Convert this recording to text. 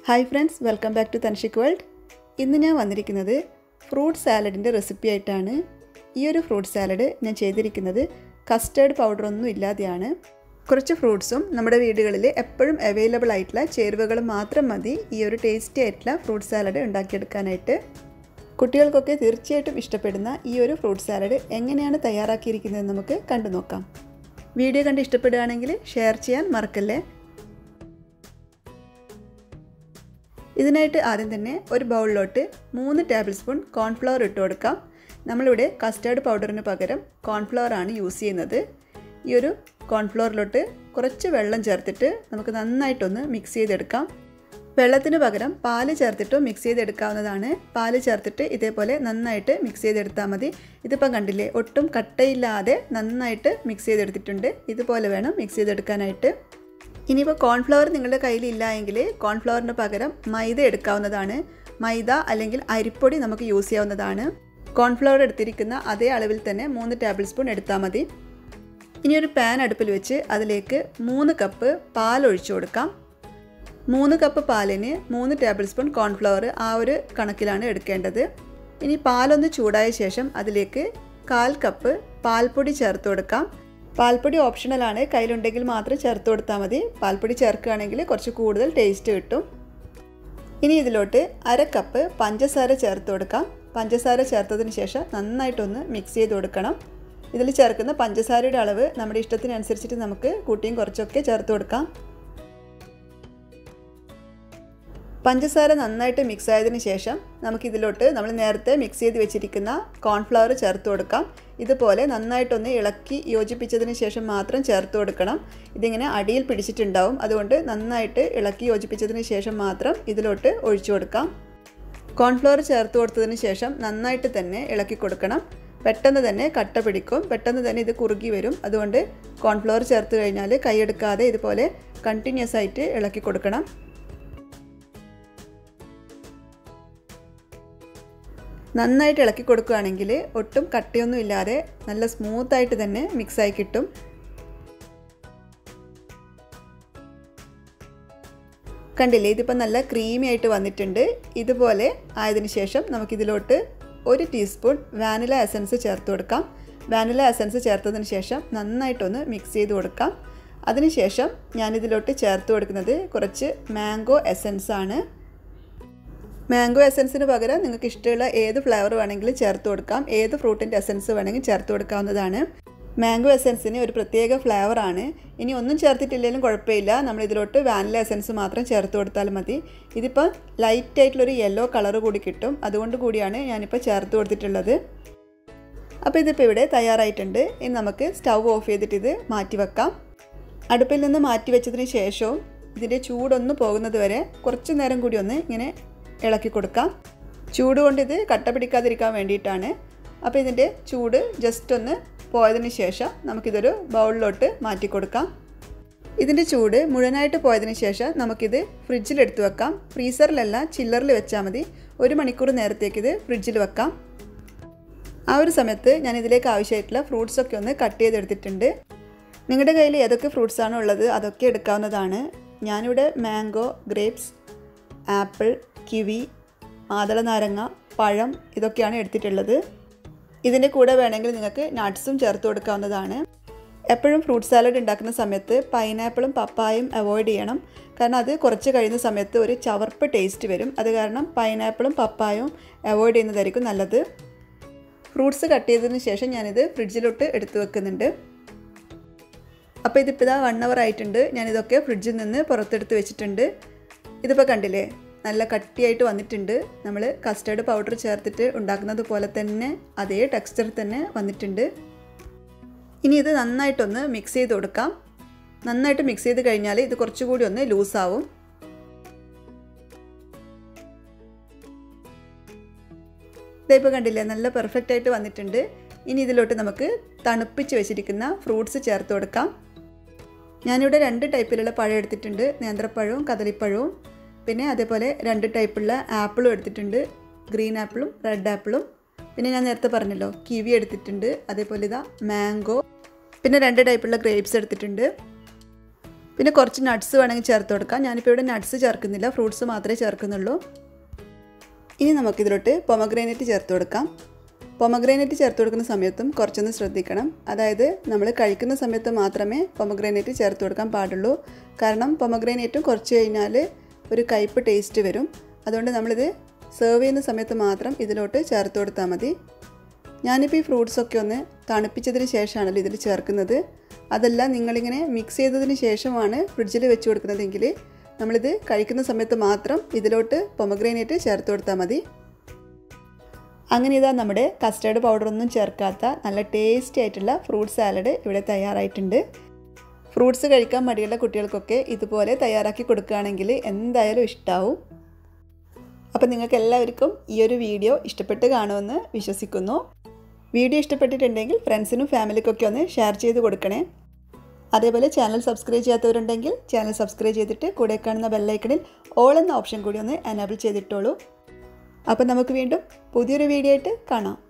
hi friends welcome back to Thanshik world ഇന്ന് ഞാൻ വന്നിരിക്കുന്നത് ഫ്രൂട്ട് സാലഡിൻ്റെ റെസിപ്പി ആയിട്ടാണ് ഈ ഒരു ഫ്രൂട്ട് സാലഡ് ഞാൻ ചെയ്തിരിക്കുന്നത് കസ്റ്റേർഡ് പൗഡറൊന്നും ഇല്ലാതെയാണ് കുറച്ച് ഫ്രൂട്ട്സും നമ്മുടെ വീടുകളിൽ എപ്പോഴും അവൈലബിൾ ആയിട്ടുള്ള ചേരുവകൾ മാത്രം മതി ഈ ഒരു ടേസ്റ്റി ആയിട്ടുള്ള ഫ്രൂട്ട് സാലഡ് ഉണ്ടാക്കിയെടുക്കാനായിട്ട് കുട്ടികൾക്കൊക്കെ തീർച്ചയായിട്ടും ഇഷ്ടപ്പെടുന്ന ഈ ഒരു ഫ്രൂട്ട് സാലഡ് എങ്ങനെയാണ് തയ്യാറാക്കിയിരിക്കുന്നത് നമുക്ക് കണ്ടു നോക്കാം വീഡിയോ കണ്ട് ഇഷ്ടപ്പെടുകയാണെങ്കിൽ ഷെയർ ചെയ്യാൻ മറക്കല്ലേ ഇതിനായിട്ട് ആദ്യം തന്നെ ഒരു ബൗളിലോട്ട് മൂന്ന് ടേബിൾ സ്പൂൺ കോൺഫ്ലവർ ഇട്ട് കൊടുക്കാം നമ്മളിവിടെ കസ്റ്റേർഡ് പൗഡറിന് പകരം കോൺഫ്ലവർ ആണ് യൂസ് ചെയ്യുന്നത് ഈ ഒരു കോൺഫ്ലവറിലോട്ട് കുറച്ച് വെള്ളം ചേർത്തിട്ട് നമുക്ക് നന്നായിട്ടൊന്ന് മിക്സ് ചെയ്തെടുക്കാം വെള്ളത്തിന് പകരം പാല് ചേർത്തിട്ടോ മിക്സ് ചെയ്തെടുക്കാവുന്നതാണ് പാല് ചേർത്തിട്ട് ഇതേപോലെ നന്നായിട്ട് മിക്സ് ചെയ്തെടുത്താൽ മതി ഇതിപ്പം കണ്ടില്ലേ ഒട്ടും കട്ടയില്ലാതെ നന്നായിട്ട് മിക്സ് ചെയ്തെടുത്തിട്ടുണ്ട് ഇതുപോലെ വേണം മിക്സ് ചെയ്തെടുക്കാനായിട്ട് ഇനിയിപ്പോൾ കോൺഫ്ലവർ നിങ്ങളുടെ കയ്യിലില്ല എങ്കിൽ കോൺഫ്ലവറിന് പകരം മൈദ എടുക്കാവുന്നതാണ് മൈദ അല്ലെങ്കിൽ അരിപ്പൊടി നമുക്ക് യൂസ് ചെയ്യാവുന്നതാണ് കോൺഫ്ലവർ എടുത്തിരിക്കുന്ന അതേ അളവിൽ തന്നെ മൂന്ന് ടേബിൾ സ്പൂൺ എടുത്താൽ മതി ഇനി ഒരു പാൻ അടുപ്പിൽ വെച്ച് അതിലേക്ക് മൂന്ന് കപ്പ് പാൽ ഒഴിച്ചു കൊടുക്കാം മൂന്ന് കപ്പ് പാലിന് മൂന്ന് ടേബിൾ സ്പൂൺ കോൺഫ്ലവർ ആ ഒരു കണക്കിലാണ് എടുക്കേണ്ടത് ഇനി പാലൊന്ന് ചൂടായ ശേഷം അതിലേക്ക് കാൽ കപ്പ് പാൽപ്പൊടി ചേർത്ത് കൊടുക്കാം പാൽപ്പൊടി ഓപ്ഷണലാണ് കയ്യിലുണ്ടെങ്കിൽ മാത്രം ചേർത്ത് കൊടുത്താൽ മതി പാൽപ്പൊടി ചേർക്കുകയാണെങ്കിൽ കുറച്ച് കൂടുതൽ ടേസ്റ്റ് കിട്ടും ഇനി ഇതിലോട്ട് അര കപ്പ് പഞ്ചസാര ചേർത്ത് കൊടുക്കാം പഞ്ചസാര ചേർത്തതിന് ശേഷം നന്നായിട്ടൊന്ന് മിക്സ് ചെയ്ത് കൊടുക്കണം ഇതിൽ ചേർക്കുന്ന പഞ്ചസാരയുടെ അളവ് നമ്മുടെ ഇഷ്ടത്തിനനുസരിച്ചിട്ട് നമുക്ക് കൂട്ടിയും കുറച്ചൊക്കെ ചേർത്ത് കൊടുക്കാം പഞ്ചസാര നന്നായിട്ട് മിക്സ് ആയതിന് ശേഷം നമുക്കിതിലോട്ട് നമ്മൾ നേരത്തെ മിക്സ് ചെയ്ത് വെച്ചിരിക്കുന്ന കോൺഫ്ലവർ ചേർത്ത് കൊടുക്കാം ഇതുപോലെ നന്നായിട്ടൊന്ന് ഇളക്കി യോജിപ്പിച്ചതിന് ശേഷം മാത്രം ചേർത്ത് കൊടുക്കണം ഇതിങ്ങനെ അടിയിൽ പിടിച്ചിട്ടുണ്ടാവും അതുകൊണ്ട് നന്നായിട്ട് ഇളക്കി യോജിപ്പിച്ചതിന് ശേഷം മാത്രം ഇതിലോട്ട് ഒഴിച്ചു കൊടുക്കാം കോൺഫ്ലവർ ചേർത്ത് കൊടുത്തതിന് ശേഷം നന്നായിട്ട് തന്നെ ഇളക്കി കൊടുക്കണം പെട്ടെന്ന് തന്നെ കട്ട പിടിക്കും പെട്ടെന്ന് തന്നെ ഇത് കുറുകി വരും അതുകൊണ്ട് കോൺഫ്ലവർ ചേർത്ത് കഴിഞ്ഞാൽ കൈയെടുക്കാതെ ഇതുപോലെ കണ്ടിന്യൂസ് ആയിട്ട് ഇളക്കി കൊടുക്കണം നന്നായിട്ട് ഇളക്കി കൊടുക്കുകയാണെങ്കിൽ ഒട്ടും കട്ടിയൊന്നും ഇല്ലാതെ നല്ല സ്മൂത്തായിട്ട് തന്നെ മിക്സായി കിട്ടും കണ്ടില്ലേ ഇതിപ്പോൾ നല്ല ക്രീമി ആയിട്ട് വന്നിട്ടുണ്ട് ഇതുപോലെ ആയതിനു ശേഷം നമുക്കിതിലോട്ട് ഒരു ടീസ്പൂൺ വാനില എസൻസ് ചേർത്ത് കൊടുക്കാം വാനില എസൻസ് ചേർത്തതിന് ശേഷം നന്നായിട്ടൊന്ന് മിക്സ് ചെയ്ത് കൊടുക്കാം അതിനുശേഷം ഞാനിതിലോട്ട് ചേർത്ത് കൊടുക്കുന്നത് കുറച്ച് മാംഗോ എസൻസ് ആണ് മാംഗോ എസൻസിന് പകരം നിങ്ങൾക്ക് ഇഷ്ടമുള്ള ഏത് ഫ്ലേവർ വേണമെങ്കിലും ചേർത്ത് കൊടുക്കാം ഏത് ഫ്രൂട്ടിൻ്റെ എസൻസ് വേണമെങ്കിൽ ചേർത്ത് കൊടുക്കാവുന്നതാണ് മാംഗോ എസൻസിന് ഒരു പ്രത്യേക ഫ്ലേവറാണ് ഇനി ഒന്നും ചേർത്തിട്ടില്ലെങ്കിലും കുഴപ്പമില്ല നമ്മൾ ഇതിലോട്ട് വാനില എസൻസ് മാത്രം ചേർത്ത് കൊടുത്താൽ മതി ഇതിപ്പോൾ ലൈറ്റ് ആയിട്ടുള്ളൊരു യെല്ലോ കളർ കൂടി കിട്ടും അതുകൊണ്ട് കൂടിയാണ് ഞാനിപ്പോൾ ചേർത്ത് കൊടുത്തിട്ടുള്ളത് അപ്പോൾ ഇതിപ്പോൾ ഇവിടെ തയ്യാറായിട്ടുണ്ട് ഇനി നമുക്ക് സ്റ്റൗ ഓഫ് ചെയ്തിട്ട് ഇത് മാറ്റി വെക്കാം അടുപ്പിൽ നിന്ന് മാറ്റി വെച്ചതിന് ശേഷവും ഇതിൻ്റെ ചൂടൊന്ന് പോകുന്നത് വരെ കുറച്ച് നേരം കൂടി ഒന്ന് ഇങ്ങനെ ഇളക്കി കൊടുക്കാം ചൂട് കൊണ്ട് ഇത് കട്ട പിടിക്കാതിരിക്കാൻ വേണ്ടിയിട്ടാണ് അപ്പോൾ ഇതിൻ്റെ ചൂട് ജസ്റ്റ് ഒന്ന് പോയതിന് ശേഷം നമുക്കിതൊരു ബൗളിലോട്ട് മാറ്റി കൊടുക്കാം ഇതിൻ്റെ ചൂട് മുഴുവനായിട്ട് പോയതിന് ശേഷം നമുക്കിത് ഫ്രിഡ്ജിലെടുത്ത് വെക്കാം ഫ്രീസറിലല്ല ചില്ലറിൽ വെച്ചാൽ മതി ഒരു മണിക്കൂർ നേരത്തേക്ക് ഇത് ഫ്രിഡ്ജിൽ വെക്കാം ആ ഒരു സമയത്ത് ഞാൻ ഇതിലേക്ക് ആവശ്യമായിട്ടുള്ള ഫ്രൂട്ട്സൊക്കെ ഒന്ന് കട്ട് ചെയ്തെടുത്തിട്ടുണ്ട് നിങ്ങളുടെ കയ്യിൽ ഏതൊക്കെ ഫ്രൂട്ട്സാണോ ഉള്ളത് അതൊക്കെ എടുക്കാവുന്നതാണ് ഞാനിവിടെ മാംഗോ ഗ്രേപ്സ് ആപ്പിൾ കിവി മാതള നാരങ്ങ പഴം ഇതൊക്കെയാണ് എടുത്തിട്ടുള്ളത് ഇതിൻ്റെ കൂടെ വേണമെങ്കിൽ നിങ്ങൾക്ക് നട്ട്സും ചേർത്ത് കൊടുക്കാവുന്നതാണ് എപ്പോഴും ഫ്രൂട്ട് സാലഡ് ഉണ്ടാക്കുന്ന സമയത്ത് പൈനാപ്പിളും പപ്പായും അവോയ്ഡ് ചെയ്യണം കാരണം അത് കുറച്ച് കഴിയുന്ന സമയത്ത് ഒരു ചവർപ്പ് ടേസ്റ്റ് വരും അത് കാരണം പൈനാപ്പിളും പപ്പായും അവോയ്ഡ് ചെയ്യുന്നതായിരിക്കും നല്ലത് ഫ്രൂട്ട്സ് കട്ട് ചെയ്തതിന് ശേഷം ഞാനിത് ഫ്രിഡ്ജിലോട്ട് എടുത്തു വെക്കുന്നുണ്ട് അപ്പോൾ ഇതിപ്പോൾ ഇതാ വൺ അവർ ആയിട്ടുണ്ട് ഞാനിതൊക്കെ ഫ്രിഡ്ജിൽ നിന്ന് പുറത്തെടുത്ത് വെച്ചിട്ടുണ്ട് ഇതിപ്പോൾ കണ്ടില്ലേ നല്ല കട്ടിയായിട്ട് വന്നിട്ടുണ്ട് നമ്മൾ കസ്റ്റേർഡ് പൗഡർ ചേർത്തിട്ട് ഉണ്ടാക്കുന്നത് പോലെ തന്നെ അതേ ടെക്സ്ചർ തന്നെ വന്നിട്ടുണ്ട് ഇനി ഇത് നന്നായിട്ടൊന്ന് മിക്സ് ചെയ്ത് കൊടുക്കാം നന്നായിട്ട് മിക്സ് ചെയ്ത് കഴിഞ്ഞാൽ ഇത് കുറച്ചുകൂടി ഒന്ന് ലൂസാവും ഇതിപ്പോൾ കണ്ടില്ലേ നല്ല പെർഫെക്റ്റ് ആയിട്ട് വന്നിട്ടുണ്ട് ഇനി ഇതിലോട്ട് നമുക്ക് തണുപ്പിച്ച് വെച്ചിരിക്കുന്ന ഫ്രൂട്ട്സ് ചേർത്ത് കൊടുക്കാം ഞാനിവിടെ രണ്ട് ടൈപ്പിലുള്ള പഴം എടുത്തിട്ടുണ്ട് നേന്ത്രപ്പഴവും കദളിപ്പഴവും പിന്നെ അതേപോലെ രണ്ട് ടൈപ്പുള്ള ആപ്പിളും എടുത്തിട്ടുണ്ട് ഗ്രീൻ ആപ്പിളും റെഡ് ആപ്പിളും പിന്നെ ഞാൻ നേരത്തെ പറഞ്ഞല്ലോ കിവി എടുത്തിട്ടുണ്ട് അതേപോലെ ഇതാ മാംഗോ പിന്നെ രണ്ട് ടൈപ്പുള്ള ഗ്രേപ്സ് എടുത്തിട്ടുണ്ട് പിന്നെ കുറച്ച് നട്ട്സ് വേണമെങ്കിൽ ചേർത്ത് കൊടുക്കാം ഞാനിപ്പോൾ ഇവിടെ നട്ട്സ് ചേർക്കുന്നില്ല ഫ്രൂട്ട്സ് മാത്രമേ ചേർക്കുന്നുള്ളൂ ഇനി നമുക്കിതിലോട്ട് പൊമഗ്രാനൈറ്റ് ചേർത്ത് കൊടുക്കാം പൊമഗ്രാനൈറ്റ് ചേർത്ത് കൊടുക്കുന്ന സമയത്തും കുറച്ചൊന്ന് ശ്രദ്ധിക്കണം അതായത് നമ്മൾ കഴിക്കുന്ന സമയത്ത് മാത്രമേ പൊമഗ്രാനൈറ്റ് ചേർത്ത് കൊടുക്കാൻ പാടുള്ളൂ കാരണം പൊമഗ്രാനൈറ്റും കുറച്ച് കഴിഞ്ഞാൽ ഒരു കയ്പ്പ് ടേസ്റ്റ് വരും അതുകൊണ്ട് നമ്മളിത് സെർവ് ചെയ്യുന്ന സമയത്ത് മാത്രം ഇതിലോട്ട് ചേർത്ത് കൊടുത്താൽ മതി ഞാനിപ്പോൾ ഈ ഫ്രൂട്ട്സൊക്കെ ഒന്ന് തണുപ്പിച്ചതിന് ശേഷമാണല്ലോ ഇതിൽ ചേർക്കുന്നത് അതല്ല നിങ്ങളിങ്ങനെ മിക്സ് ചെയ്തതിന് ശേഷമാണ് ഫ്രിഡ്ജിൽ വെച്ച് കൊടുക്കുന്നതെങ്കിൽ നമ്മളിത് കഴിക്കുന്ന സമയത്ത് മാത്രം ഇതിലോട്ട് പൊമഗ്രാനൈറ്റ് ചേർത്ത് കൊടുത്താൽ മതി അങ്ങനെ ഇതാ നമ്മുടെ കസ്റ്റേർഡ് പൗഡറൊന്നും ചേർക്കാത്ത നല്ല ടേസ്റ്റി ആയിട്ടുള്ള ഫ്രൂട്ട് സാലഡ് ഇവിടെ തയ്യാറായിട്ടുണ്ട് ഫ്രൂട്ട്സ് കഴിക്കാൻ മടിയുള്ള കുട്ടികൾക്കൊക്കെ ഇതുപോലെ തയ്യാറാക്കി കൊടുക്കുകയാണെങ്കിൽ എന്തായാലും ഇഷ്ടാവും അപ്പോൾ നിങ്ങൾക്ക് എല്ലാവർക്കും ഈ ഒരു വീഡിയോ ഇഷ്ടപ്പെട്ട് കാണുമെന്ന് വിശ്വസിക്കുന്നു വീഡിയോ ഇഷ്ടപ്പെട്ടിട്ടുണ്ടെങ്കിൽ ഫ്രണ്ട്സിനും ഫാമിലിക്കൊക്കെ ഒന്ന് ഷെയർ ചെയ്ത് കൊടുക്കണേ അതേപോലെ ചാനൽ സബ്സ്ക്രൈബ് ചെയ്യാത്തവരുണ്ടെങ്കിൽ ചാനൽ സബ്സ്ക്രൈബ് ചെയ്തിട്ട് കൂടെ കാണുന്ന ബെല്ലൈക്കണിൽ ഓൾ എന്ന ഓപ്ഷൻ കൂടി ഒന്ന് എനേബിൾ ചെയ്തിട്ടോളൂ അപ്പോൾ നമുക്ക് വീണ്ടും പുതിയൊരു വീഡിയോ ആയിട്ട് കാണാം